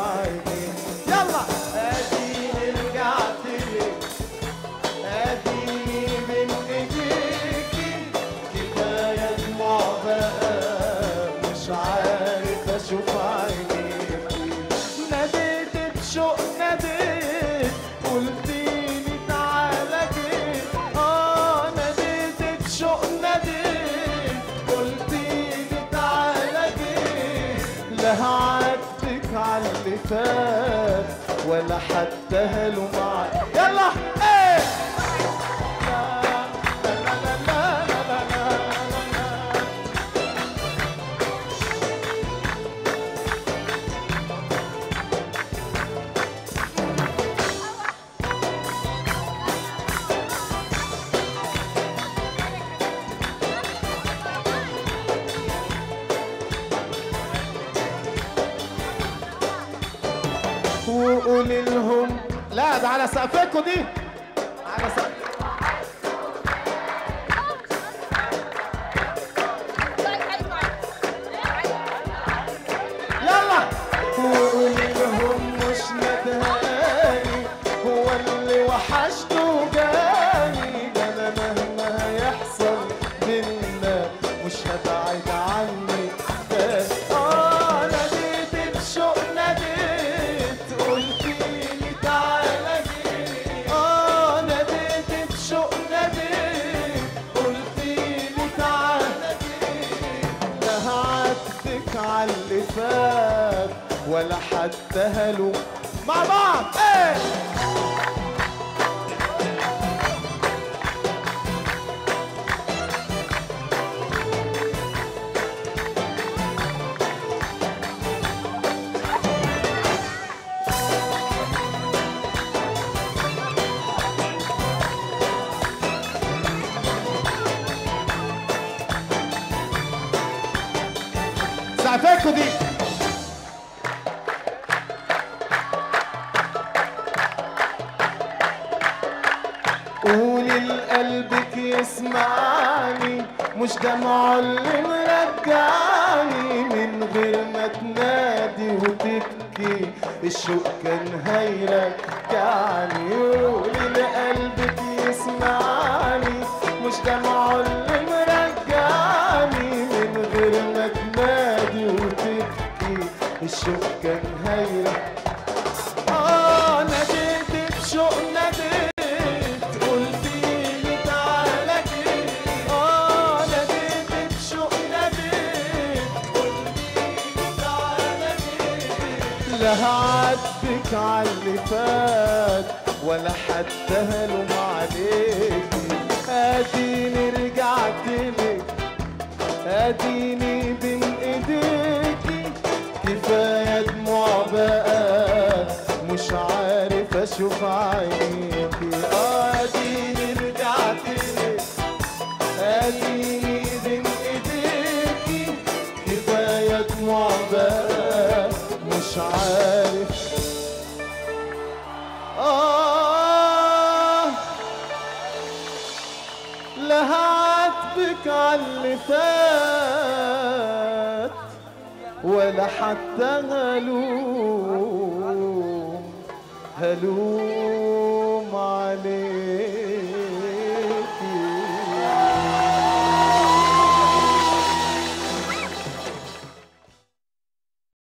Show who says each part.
Speaker 1: عيني يلا اديني رجعت لك اديني بين ايديكي كفايه دموع بقى مش عارف اشوف عينيكي ناديت بشوق ناديت قلتيلي تعالى جيت اه ناديت بشوق ناديت قلتيلي تعالى جيت لا هعاتبك على اللي فات ولا حتى هلو معاك يلا ايه لا لا لا لا لا لا لا لا وقولي لهم لا ده على سقفكوا دي على سقف يلا وقولي لهم مش ندهاني هو اللي وحشته جاني ده انا مهما يحصل بينا مش هبعد عني تاني. اه ناديت بشوق ناديت قلتيلي تعالى جيت اه ناديت بشوق ناديت قلتيلي تعالى جيت لا هعاتبك على اللي فات ولا حتى هلو مع بعض ايه سقفكوا دي قولي لقلبك يسمعني مش دمعه اللي مرجعني من غير ما تنادي وتبكي الشوق كان هيرجعني قولي لقلبك يسمعني مش دمعه اللي مرجعني من غير ما تنادي وتبكي الشوق كان هيرجعني آه ناديت بشوق ناديت قلتيلي تعالى جيت آه ناديت بشوق ناديت قلتيلي تعالى جيت لا هعاتبك على اللي فات ولا حتى هلوم عليكي اديني رجعت لك اديني بين ايديكي كفايه دموع بقى مش عارف اشوف عينيكي اه اديني رجعت لك اديني بين ايديكي كفايه دموع بقى مش عارف آه لا هعاتبك على اللي فات ولا حتى هلوم هلوم عليك